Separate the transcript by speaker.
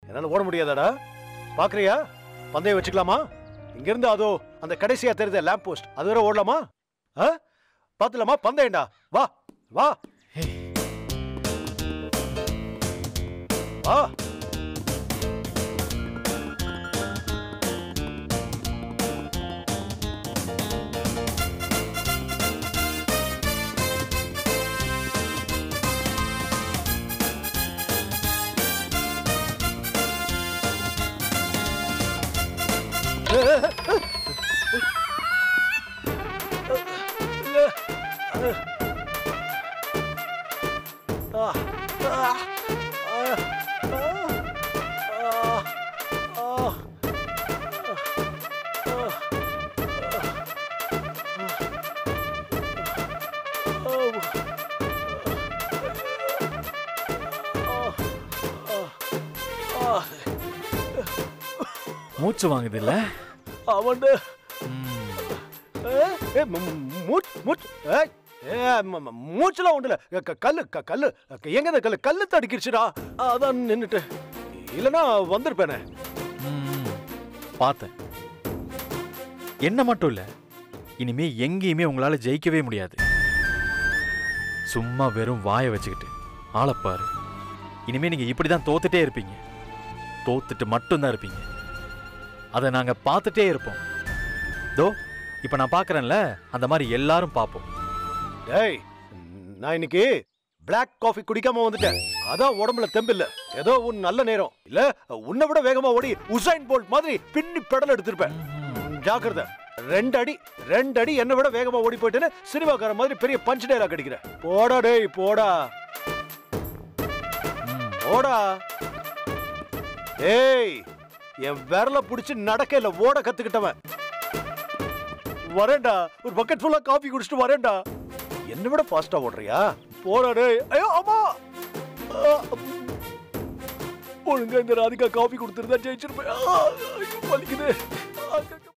Speaker 1: என்னால ஓட முடியாதாடா பாக்குறியா பந்தயம் வச்சுக்கலாமா இங்கிருந்து அதோ அந்த கடைசியா தெரியுத லேம்ப் போஸ்ட் அது வரை ஓடலாமா ஆ பாத்துலாமா பந்தயம்டா வா வா வா ஆ, ஆ, ஆ, ஆ, ஆ,
Speaker 2: மூச்சு வாங்குது இல்ல
Speaker 1: அவன்டு ஏ, மு- மு- மூச் மூச் ஏய், ஏ, ம- ம- மூச்சுலாம் ஒண்ணுல க- கல்லு க- கல்லு எங்க இந்த கல்லு கல்லு தடுக்கிடுச்சுடா அதான் நின்னுட்டு இல்லனா வந்திருப்பேனே
Speaker 2: பார்த்தேன் என்ன மட்டும் இல்ல இனிமே எங்கேயுமே உங்களால ஜெயிக்கவே முடியாது சும்மா வெறும் வாயை வச்சுக்கிட்டு ஆளப்பாரு இனிமே நீங்க இப்படிதான் தோத்துட்டே இருப்பீங்க தோத்துட்டு மட்டும்தான் இருப்பீங்க அதை நாங்க பார்த்துட்டே இருப்போம் தோ இப்ப நான் பார்க்கறேன்ல அந்த மாதிரி எல்லாரும் பார்ப்போம்
Speaker 1: டேய் நான் இன்னைக்கு Black காஃபி குடிக்காம வந்துட்டேன் அதான் உடம்புல தெம்பில்ல ஏதோ உன் நல்ல நேரம் இல்ல உன்னை விட வேகமா ஓடி உசைன் போல்ட் மாதிரி பின்னி பெடல் எடுத்திருப்பேன் ஜாக்கிரதை ரெண்டு அடி ரெண்டு அடி என்னை விட வேகமா ஓடி போயிட்டேன்னு சினிமாக்கார மாதிரி பெரிய பஞ்ச் டேலாக் அடிக்கிறேன் போடா டேய் போடா போடா ஏய் என் விரல புடிச்சு நடக்க இல்ல ஓட கத்துக்கிட்டவன் வரேன்டா ஒரு பக்கெட் ஃபுல்லா காஃபி குடிச்சிட்டு வரேன்டா என்ன விட ஃபாஸ்டா ஓடுறியா போடா டேய் ஐயோ அம்மா ஆ, ஒழுங்கா இந்த ராதிகா காஃபி கொடுத்துருந்தா ஜெயிச்சிருப்பேன் ஆ, ஐயோ, வலிக்குது ஆ,